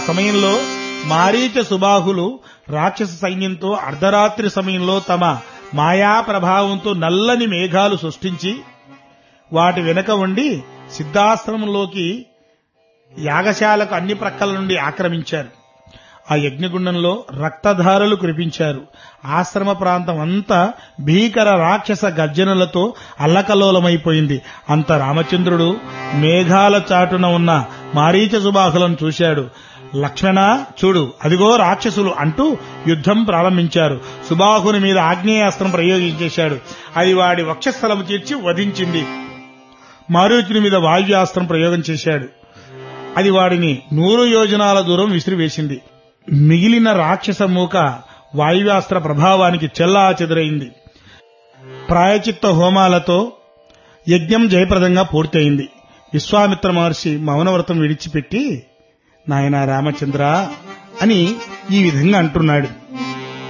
సమయంలో మారీచ సుబాహులు రాక్షస సైన్యంతో అర్ధరాత్రి సమయంలో తమ మాయా ప్రభావంతో నల్లని మేఘాలు సృష్టించి వాటి వెనుక ఉండి సిద్ధాశ్రమంలోకి యాగశాలకు అన్ని ప్రక్కల నుండి ఆక్రమించారు ఆ యజ్ఞగుండంలో రక్తధారలు కురిపించారు ఆశ్రమ ప్రాంతం అంతా భీకర రాక్షస గర్జనలతో అల్లకల్లోలమైపోయింది అంత రామచంద్రుడు మేఘాల చాటున ఉన్న మారీచ సుబాహులను చూశాడు లక్ష్మణ చూడు అదిగో రాక్షసులు అంటూ యుద్ధం ప్రారంభించారు సుబాహుని మీద ఆగ్నేయాస్త్రం ప్రయోగించేశాడు అది వాడి వక్షస్థలము తీర్చి వధించింది మారుచుని మీద వాయువ్యాస్త్రం ప్రయోగం చేశాడు అది వాడిని నూరు యోజనాల దూరం విసిరివేసింది మిగిలిన రాక్షస మూక వాయువ్యాస్త్ర ప్రభావానికి చెల్లా చెదురైంది ప్రాయచిత్త హోమాలతో యజ్ఞం జయప్రదంగా పూర్తయింది విశ్వామిత్ర మహర్షి మౌనవ్రతం విడిచిపెట్టి నాయన రామచంద్ర అని ఈ విధంగా అంటున్నాడు